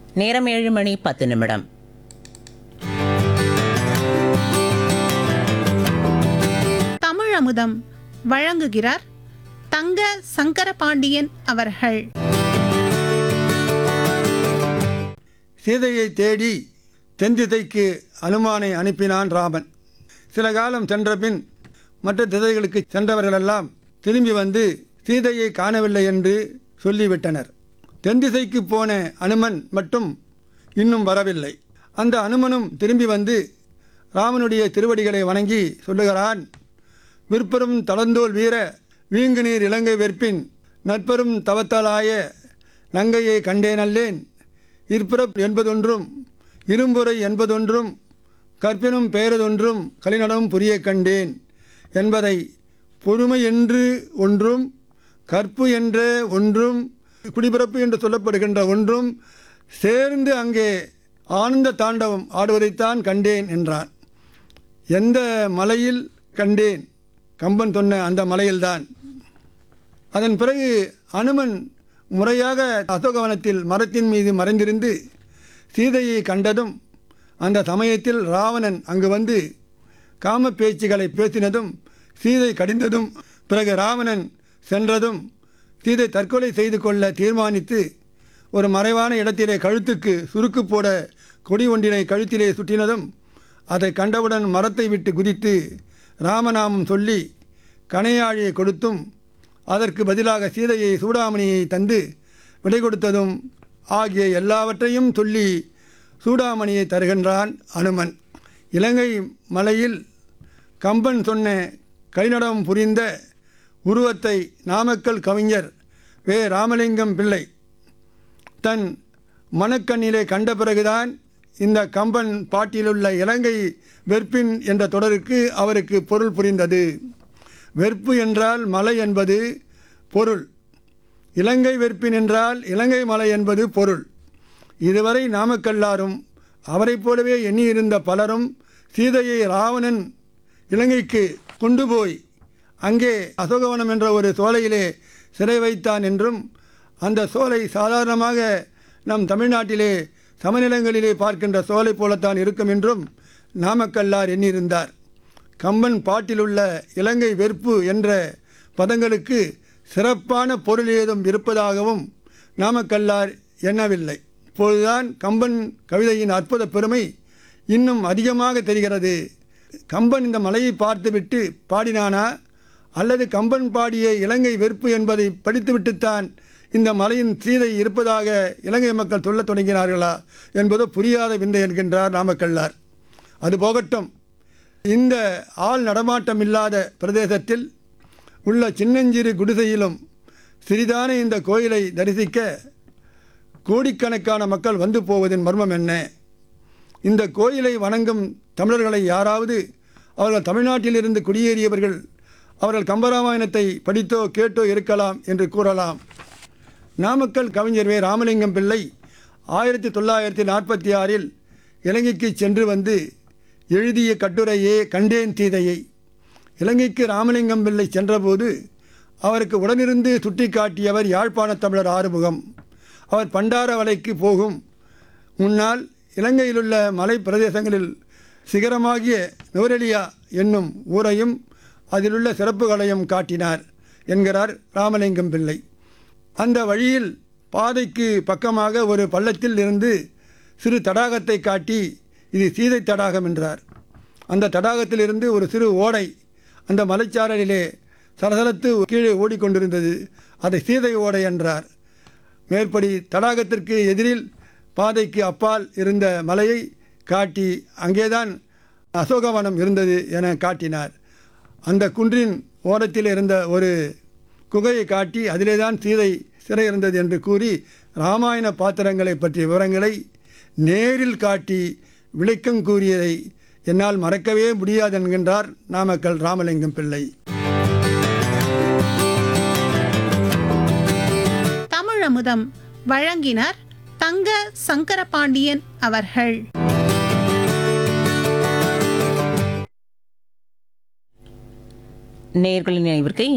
நேரம் ஏழு மணி பத்து நிமிடம் தமிழ் அமுதம் வழங்குகிறார் தங்க சங்கரபாண்டியன் அவர்கள் சீதையை தேடி தென்திசைக்கு அனுமானை அனுப்பினான் ராமன் சில காலம் சென்றபின் மற்ற திசைகளுக்கு சென்றவர்களெல்லாம் திரும்பி வந்து சீதையை காணவில்லை என்று சொல்லிவிட்டனர் தென்திசைக்கு போன அனுமன் மட்டும் இன்னும் வரவில்லை அந்த அனுமனும் திரும்பி வந்து ராமனுடைய திருவடிகளை வணங்கி சொல்லுகிறான் விற்பரும் தளந்தோல் வீர வீங்கு நீர் இலங்கை வெற்பின் நட்பெரும் தவத்தலாய நங்கையை கண்டேனல்லேன் இற்பிறப் என்பதொன்றும் இரும்புரை என்பதொன்றும் கற்பினும் பெயரதொன்றும் கலிநடம் புரிய கண்டேன் என்பதை பொறுமை என்று ஒன்றும் கற்பு என்ற ஒன்றும் குடிபிறப்பு என்று சொல்லப்படுகின்ற ஒன்றும் சேர்ந்து அங்கே ஆனந்த தாண்டவம் ஆடுவதைத்தான் கண்டேன் என்றான் எந்த மலையில் கண்டேன் கம்பன் சொன்ன அந்த மலையில்தான் அதன் பிறகு அனுமன் முறையாக அசோகவனத்தில் மரத்தின் மீது மறைந்திருந்து சீதையை கண்டதும் அந்த சமயத்தில் ராவணன் அங்கு வந்து காம பேச்சுகளை பேசினதும் சீதை கடிந்ததும் பிறகு ராவணன் சென்றதும் சீதை தற்கொலை செய்து கொள்ள தீர்மானித்து ஒரு மறைவான இடத்திலே கழுத்துக்கு சுருக்கு போட கொடி ஒன்றினை கழுத்திலே சுற்றினதும் அதை கண்டவுடன் மரத்தை விட்டு குதித்து ராமநாமம் சொல்லி கணையாழியை கொடுத்தும் அதற்கு பதிலாக சீதையை சூடாமணியை தந்து விடை கொடுத்ததும் ஆகிய எல்லாவற்றையும் சொல்லி சூடாமணியை தருகின்றான் அனுமன் இலங்கை மலையில் கம்பன் சொன்ன கைநடம் புரிந்த உருவத்தை நாமக்கல் கவிஞர் வே ராமலிங்கம் பிள்ளை தன் மனக்கண்ணிலே கண்ட பிறகுதான் இந்த கம்பன் பாட்டிலுள்ள இலங்கை வெற்பின் என்ற தொடருக்கு அவருக்கு பொருள் புரிந்தது வெற்பு என்றால் மலை என்பது பொருள் இலங்கை வெற்பின் என்றால் இலங்கை மலை என்பது பொருள் இதுவரை நாமக்கல்லாரும் அவரைப் போலவே எண்ணியிருந்த பலரும் சீதையை ராவணன் இலங்கைக்கு கொண்டு போய் அங்கே அசோகவனம் என்ற ஒரு சோலையிலே சிறை வைத்தான் என்றும் அந்த சோலை சாதாரணமாக நம் தமிழ்நாட்டிலே சமநிலங்களிலே பார்க்கின்ற சோலை போலத்தான் இருக்கும் என்றும் நாமக்கல்லார் எண்ணியிருந்தார் கம்பன் பாட்டிலுள்ள இலங்கை வெறுப்பு என்ற பதங்களுக்கு சிறப்பான பொருள் ஏதும் இருப்பதாகவும் நாமக்கல்லார் எண்ணவில்லை இப்போதுதான் கம்பன் கவிதையின் அற்புத பெருமை இன்னும் அதிகமாக தெரிகிறது கம்பன் இந்த மலையை பார்த்துவிட்டு பாடினானா அல்லது கம்பன் பாடிய இலங்கை வெறுப்பு என்பதை படித்துவிட்டுத்தான் இந்த மலையின் சீதை இருப்பதாக இலங்கை மக்கள் சொல்லத் தொடங்கினார்களா என்பதோ புரியாத விந்தை என்கின்றார் நாமக்கல்லார் அது போகட்டும் இந்த ஆள் நடமாட்டம் இல்லாத பிரதேசத்தில் உள்ள சின்னஞ்சிறு குடிசையிலும் சிறிதான இந்த கோயிலை தரிசிக்க கோடிக்கணக்கான மக்கள் வந்து போவதின் மர்மம் என்ன இந்த கோயிலை வணங்கும் தமிழர்களை யாராவது அவர்கள் தமிழ்நாட்டிலிருந்து குடியேறியவர்கள் அவர்கள் கம்பராமாயணத்தை படித்தோ கேட்டோ இருக்கலாம் என்று கூறலாம் நாமக்கல் கவிஞர் வே ராமலிங்கம் பிள்ளை ஆயிரத்தி தொள்ளாயிரத்தி நாற்பத்தி ஆறில் இலங்கைக்கு சென்று வந்து எழுதிய கட்டுரையே கண்டேன் சீதையை இலங்கைக்கு ராமலிங்கம் பிள்ளை சென்றபோது அவருக்கு உடனிருந்து சுட்டிக்காட்டியவர் யாழ்ப்பாணத் தமிழர் ஆறுமுகம் அவர் பண்டாரவளைக்கு போகும் முன்னால் இலங்கையிலுள்ள மலை பிரதேசங்களில் சிகரமாகிய நுவரெலியா என்னும் ஊரையும் அதிலுள்ள சிறப்புகளையும் காட்டினார் என்கிறார் ராமலிங்கம் பிள்ளை அந்த வழியில் பாதைக்கு பக்கமாக ஒரு பள்ளத்தில் இருந்து சிறு தடாகத்தை காட்டி இது சீதை தடாகம் என்றார் அந்த தடாகத்திலிருந்து ஒரு சிறு ஓடை அந்த மலைச்சாரலிலே சலசலத்து கீழே ஓடிக்கொண்டிருந்தது அதை சீதை ஓடை என்றார் மேற்படி தடாகத்திற்கு எதிரில் பாதைக்கு அப்பால் இருந்த மலையை காட்டி அங்கேதான் அசோகவனம் இருந்தது என காட்டினார் அந்த குன்றின் ஓரத்தில் இருந்த ஒரு குகையை காட்டி அதிலே தான் சீதை சிறை இருந்தது என்று கூறி ராமாயண பாத்திரங்களை பற்றிய விவரங்களை நேரில் காட்டி விளக்கம் கூறியதை என்னால் மறக்கவே முடியாது என்கின்றார் நாமக்கல் ராமலிங்கம் பிள்ளை தமிழ் அமுதம் வழங்கினார் தங்க சங்கரபாண்டியன் அவர்கள் நேர்களின் நினைவிற்கு